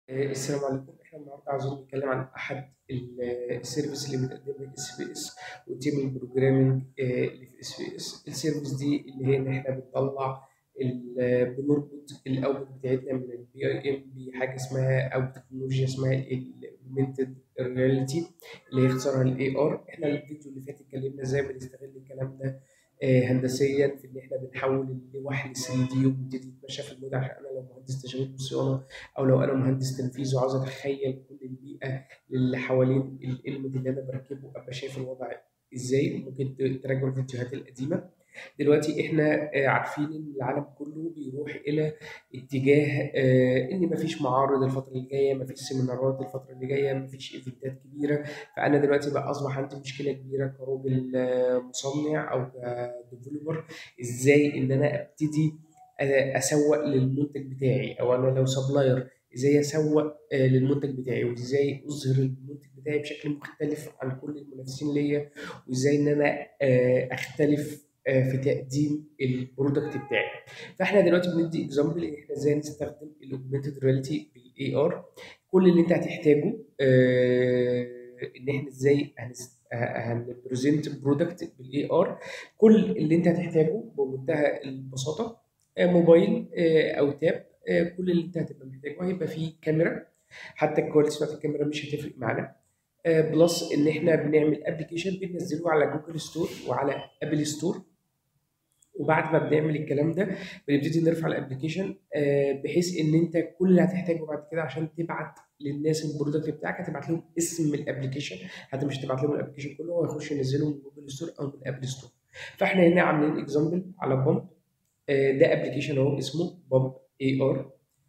آه، السلام عليكم احنا النهارده عاوزين نتكلم عن احد ال- السيرفيس اللي بتقدمها اس بي اس وتيم البروجرامينج آه، اللي في اس بي اس السيرفيس دي اللي هي ان احنا بنطلع ال- بنربط الاوتبوت بتاعتنا من البي اي ام بحاجه اسمها او تكنولوجيا اسمها الاوجمنتد رياليتي اللي هي اختصارها الاي ار احنا الفيديو اللي فات اتكلمنا ازاي بنستغل الكلام ده آه، هندسيا في ان احنا بنحول اللوح ل 3 دي وبنبتدي نتمشى في المود عشان انا لو مهندس تشغيل وصيانه او لو انا مهندس تنفيذ وعاوز اتخيل كل البيئه اللي حوالين الالمنت اللي انا بركبه ابقى شايف الوضع ازاي ممكن ت- تراجعوا الفيديوهات القديمه دلوقتي احنا آه، عارفين ان العالم كله بيروح الى اتجاه آه، ان مفيش معارض الفتره اللي جايه مفيش سيمينارات الفتره اللي جايه مفيش ايفنتات كبيره فانا دلوقتي بقى اصبح عندي مشكله كبيره كراجل آه، مصنع او كديفلوبر ازاي ان انا ابتدي آه، اسوق للمنتج بتاعي او انا لو سبلاير ازاي اسوق آه، للمنتج بتاعي وازاي اظهر المنتج بتاعي بشكل مختلف عن كل المنافسين ليا وازاي ان انا آه، اختلف آه، في تقديم البرودكت بتاعي فاحنا دلوقتي بندي اكزامبل ان احنا ازاي نستخدم الاوجمنتد رياليتي بالاي ار كل اللي انت هتحتاجه آه، ان احنا ازاي هنبريزنت برودكت بالاي ار كل اللي انت هتحتاجه بمنتهى البساطه آه، موبايل آه، او تاب آه، كل اللي انت هتبقى محتاجه هيبقى فيه كاميرا حتى الكواليتي بتاعت الكاميرا مش هتفرق معانا آه، بلس ان احنا بنعمل ابلكيشن بننزله على جوجل ستور وعلى ابل ستور وبعد ما بنعمل الكلام ده بنبتدي نرفع الابلكيشن آه، بحيث ان انت كل اللي هتحتاجه بعد كده عشان تبعت للناس البرودكت بتاعك هتبعت لهم اسم الابلكيشن حتى مش هتبعت لهم الابلكيشن كله هو يخش ينزله من جوجل ستور او من ابل ستور فاحنا هنا عاملين اكزامبل على بامب ده ابلكيشن اهو اسمه بامب اي ار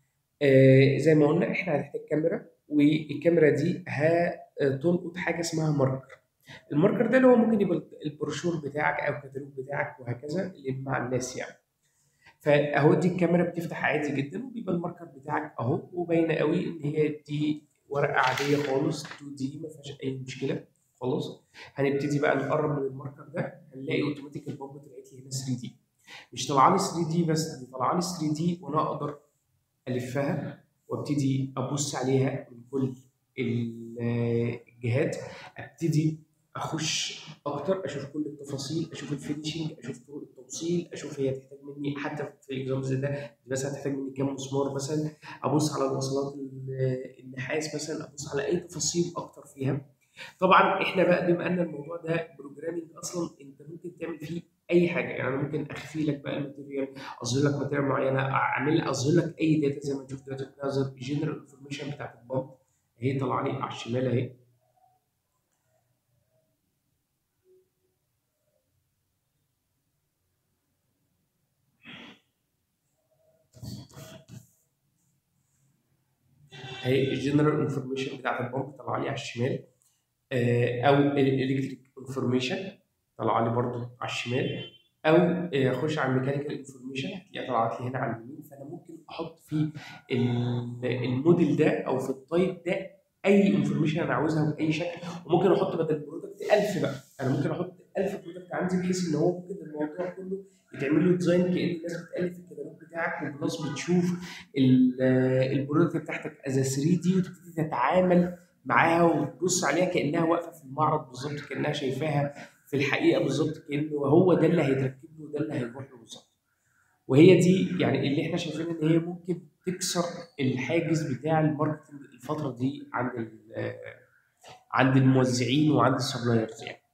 زي ما قلنا احنا هنحتاج كاميرا والكاميرا دي هتلقط حاجه اسمها ماركر الماركر ده اللي هو ممكن يبقى البروشور بتاعك او الكتالوج بتاعك وهكذا اللي مع الناس يعني فاهو دي الكاميرا بتفتح عادي جدا وبيبقى الماركر بتاعك اهو وباينه قوي ان هي دي ورقه عاديه خالص 2 دي ما فيهاش اي مشكله خلاص هنبتدي بقى نقرب من الماركر ده هنلاقي اوتوماتيك البامب طلعت لي هنا 3 دي مش طالعه لي 3 دي بس دي طالعه لي 3 دي وانا اقدر الفها وابتدي ابص عليها من كل ال- الجهات ابتدي اخش اكتر اشوف كل التفاصيل اشوف الفينشنج اشوف طرق التوصيل اشوف هي تحتاج مني حتى في الاكزامبل ده دي مثلا هتحتاج مني كام مسمار مثلا ابص على الوصلات ال- النحاس مثلا ابص على اي تفاصيل اكتر فيها طبعا احنا بقى بما ان الموضوع ده بروجرامنج اصلا انت ممكن تعمل فيه اي حاجه يعني انا ممكن اخفي لك بقى الماتيريال اظهر لك ماتيريال معينه اعمل اظهر لك اي داتا زي ما نشوف دلوقتي بنظهر الجنرال انفورميشن بتاعت البامب اهي طالعه لي على الشمال اهي اهي الجنرال انفورميشن بتاعت البامب طالعه لي على الشمال آه، او الالكتريك انفورميشن طالعه لي برضو على الشمال او آه، اخش على الميكانيكال انفورميشن هتلاقيها طلعت لي هنا على اليمين فانا ممكن احط في ال- الموديل ده او في التايب ده اي انفورميشن انا عاوزها باي شكل وممكن احط بدل البرودكت 1000 بقى انا ممكن احط 1000 برودكت عندي بحيث ان هو ممكن الموضوع كله يتعمل له ديزاين كان الناس بتالف في الكتالوج بتاعك وبلس بتشوف ال- البرودكت بتاعتك از 3 دي وتبتدي تتعامل معاها وتبص عليها كانها واقفه في المعرض بالظبط كانها شايفاها في الحقيقه بالظبط كانه هو ده اللي هيتركب له وده اللي هيروح له بالظبط وهي دي يعني اللي احنا شايفين ان هي ممكن تكسر الحاجز بتاع الماركتنج الفتره دي عند ال- عند الموزعين وعند السبلايرز يعني